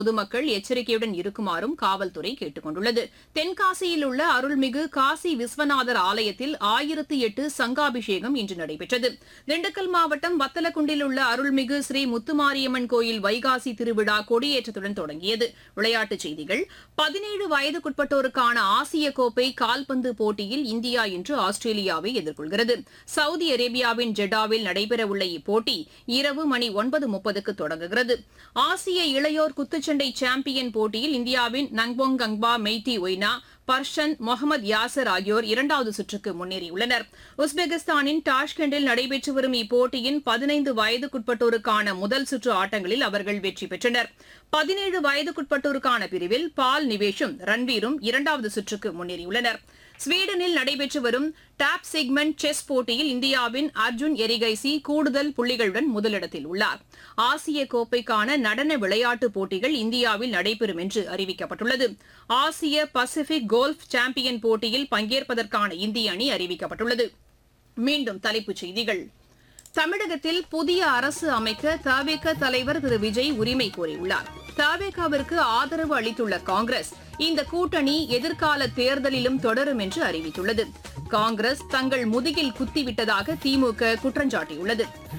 பொதுமக்கள் எச்சரிக்கையுடன் இருக்குமாறும் காவல்துறை கேட்டுக் கொண்டுள்ளது தென்காசியில் உள்ள அருள்மிகு காசி விஸ்வநாதர் ஆலயத்தில் ஆயிரத்து எட்டு சங்காபிஷேகம் இன்று நடைபெற்றது திண்டுக்கல் மாவட்டம் வத்தலக்குண்டில் உள்ள அருள்மிகு ஸ்ரீ முத்துமாரியம்மன் கோயில் வைகாசி திருவிழா கொடியேற்றத்துடன் தொடங்கியது விளையாட்டுச் செய்திகள் பதினேழு வயதுக்குட்பட்டோருக்கான ஆசிய கோப்பை கால்பந்து போட்டியில் இந்தியா இன்று ஆஸ்திரேலியாவை எதிர்கொள்கிறது சவுதி அரேபியாவின் ஜெட்டாவில் நடைபெறவுள்ள இப்போட்டி இரவு மணி ஒன்பது முப்பதுக்கு தொடங்குகிறது ஆசிய இளையோர் குத்துச்சண்டை சாம்பியன் போட்டியில் இந்தியாவின் நங்பொங் கங்பா மெய்தி ஒய்னா பர்ஷன் முகமது யாசர் ஆகியோர் இரண்டாவது சுற்றுக்கு முன்னேறியுள்ளனர் உஸ்பெகிஸ்தானின் டாஷ்கண்டில் நடைபெற்று வரும் இப்போட்டியின் பதினைந்து வயதுக்குட்பட்டோருக்கான முதல் சுற்று ஆட்டங்களில் அவர்கள் வெற்றி பெற்றனர் பதினேழு வயதுக்குட்பட்டோருக்கான பிரிவில் பால் நிவேஷும் ரன்வீரும் இரண்டாவது சுற்றுக்கு முன்னேறியுள்ளனர் ஸ்வீடனில் நடைபெற்று வரும் டாப் செக்மெண்ட் செஸ் போட்டியில் இந்தியாவின் அர்ஜுன் எரிகைசி கூடுதல் புள்ளிகளுடன் முதலிடத்தில் உள்ளார் ஆசிய கோப்பைக்கான நடன விளையாட்டுப் போட்டிகள் இந்தியாவில் நடைபெறும் என்று அறிவிக்கப்பட்டுள்ளது ஆசிய பசிபிக் கோல்ஃப் சாம்பியன் போட்டியில் பங்கேற்பதற்கான இந்திய அணி அறிவிக்கப்பட்டுள்ளது மீண்டும் தலைப்புச் செய்திகள் தமிழகத்தில் புதிய அரசு அமைக்க தவேக தலைவர் திரு விஜய் உரிமை கோரியுள்ளார் தவேகாவிற்கு ஆதரவு அளித்துள்ள காங்கிரஸ் இந்த கூட்டணி எதிர்கால தேர்தலிலும் தொடரும் என்று அறிவித்துள்ளது காங்கிரஸ் தங்கள் முதுகில் குத்திவிட்டதாக திமுக குற்றஞ்சாட்டியுள்ளது